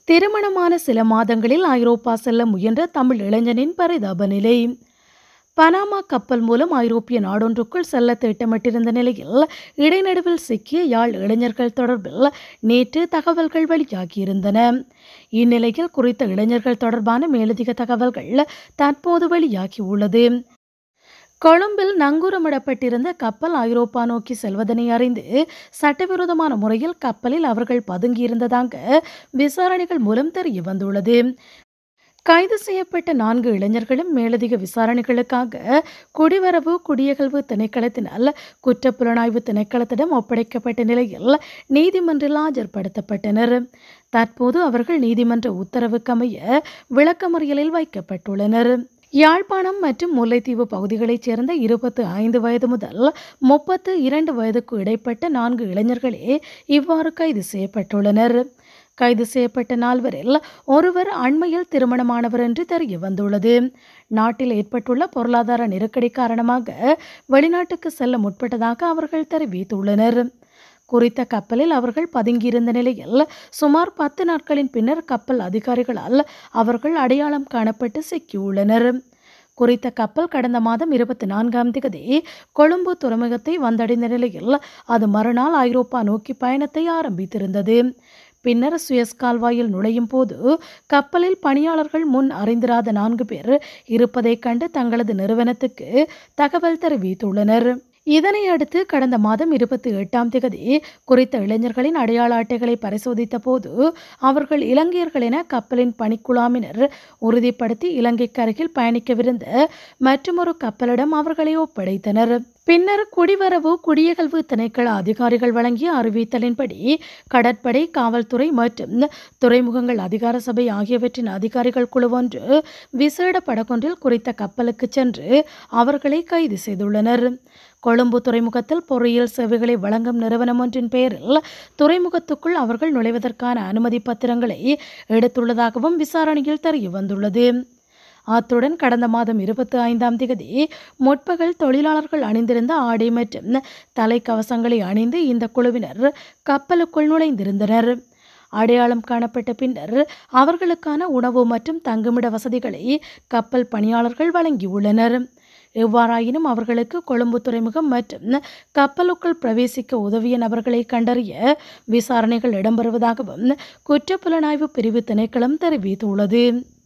திருமணமான சில மாதங்களில் ஐரோப்பா செல்ல முயன்ற தமிழ் இளைஞனின் பரிதாப நிலை பனாமா கப்பல் மூலம் ஐரோப்பிய நாடொன்றுக்குள் செல்ல திட்டமிட்டிருந்த நிலையில் இடைநடுவில் சிக்கிய யாழ் இளைஞர்கள் தொடர்பில் நேற்று தகவல்கள் வெளியாகியிருந்தன இந்நிலையில் குறித்த இளைஞர்கள் தொடர்பான மேலதிக தகவல்கள் தற்போது வெளியாகியுள்ளது கொழும்பில் நங்கூரமிடப்பட்டிருந்த கப்பல் ஐரோப்பா நோக்கி செல்வதனை அறிந்து சட்டவிரோதமான முறையில் கப்பலில் அவர்கள் பதுங்கியிருந்ததாக விசாரணைகள் மூலம் தெரிய வந்துள்ளது கைது செய்யப்பட்ட நான்கு இளைஞர்களும் மேலதிக விசாரணைகளுக்காக குடிவரவு குடியகல்வு திணைக்களத்தினால் குற்றப்புலனாய்வு திணைக்களத்திடம் ஒப்படைக்கப்பட்ட நிலையில் நீதிமன்றில் ஆஜர்படுத்தப்பட்டனர் தற்போது அவர்கள் நீதிமன்ற உத்தரவுக்கமைய விளக்கமறியலில் வைக்கப்பட்டுள்ளனர் யாழ்ப்பாணம் மற்றும் முல்லைத்தீவு பகுதிகளைச் சேர்ந்த இருபத்து ஐந்து வயது முதல் முப்பத்து இரண்டு வயதுக்கு இடைப்பட்ட நான்கு இளைஞர்களே இவ்வாறு கைது செய்யப்பட்டுள்ளனர் கைது செய்யப்பட்ட நால்வரில் ஒருவர் அண்மையில் திருமணமானவர் என்று தெரிய வந்துள்ளது நாட்டில் ஏற்பட்டுள்ள பொருளாதார நெருக்கடி காரணமாக வெளிநாட்டுக்கு செல்ல முற்பட்டதாக அவர்கள் தெரிவித்துள்ளனர் குறித்த கப்பலில் அவர்கள் பதுங்கியிருந்த நிலையில் சுமார் பத்து நாட்களின் பின்னர் கப்பல் அதிகாரிகளால் அவர்கள் அடையாளம் காணப்பட்டு சிக்கியுள்ளனர் குறித்த கப்பல் கடந்த மாதம் இருபத்தி நான்காம் தேதி கொழும்பு துறைமுகத்தை வந்தடைந்த நிலையில் அது மறுநாள் ஐரோப்பா நோக்கி பயணத்தை ஆரம்பித்திருந்தது பின்னர் சுயஸ் கால்வாயில் நுழையும் போது கப்பலில் பணியாளர்கள் முன் அறிந்திராத நான்கு பேர் இருப்பதைக் கண்டு தங்களது நிறுவனத்துக்கு தகவல் தெரிவித்துள்ளனர் இதனை அடுத்து கடந்த மாதம் இருபத்தி எட்டாம் தேதி குறித்த இளைஞர்களின் அடையாள அட்டைகளை பரிசோதித்த போது அவர்கள் இலங்கையர்கள் என கப்பலின் பணிக்குழாமினர் உறுதிப்படுத்தி இலங்கைக்கு அருகில் பயணிக்கவிருந்த மற்றொரு கப்பலிடம் அவர்களை ஒப்படைத்தனர் பின்னர் குடிவரவு குடியகல்வு திணைக்கள அதிகாரிகள் வழங்கிய அறிவித்தலின்படி கடற்படை காவல்துறை மற்றும் துறைமுகங்கள் அதிகார சபை ஆகியவற்றின் அதிகாரிகள் குழு ஒன்று விசேட படகொன்றில் குறித்த கப்பலுக்கு சென்று அவர்களை கைது செய்துள்ளனர் கொழும்பு துறைமுகத்தில் பொறியியல் சேவைகளை வழங்கும் நிறுவனம் ஒன்றின் பெயரில் துறைமுகத்துக்குள் அவர்கள் நுழைவதற்கான அனுமதி பத்திரங்களை எடுத்துள்ளதாகவும் விசாரணையில் தெரிய வந்துள்ளது அத்துடன் கடந்த மாதம் இருபத்தி ஐந்தாம் தேதி முற்பகல் தொழிலாளர்கள் அணிந்திருந்த ஆடை மற்றும் தலைக்கவசங்களை அணிந்து இந்த குழுவினர் கப்பலுக்குள் நுழைந்திருந்தனர் அடையாளம் காணப்பட்ட பின்னர் அவர்களுக்கான உணவு மற்றும் தங்குமிட வசதிகளை கப்பல் பணியாளர்கள் வழங்கியுள்ளனர் எவ்வாறாயினும் அவர்களுக்கு கொழும்பு துறைமுகம் மற்றும் கப்பலுக்குள் பிரவேசிக்க உதவிய நபர்களை கண்டறிய விசாரணைகள் இடம்பெறுவதாகவும் குற்றப்புலனாய்வு பிரிவு திணைக்களம் தெரிவித்துள்ளது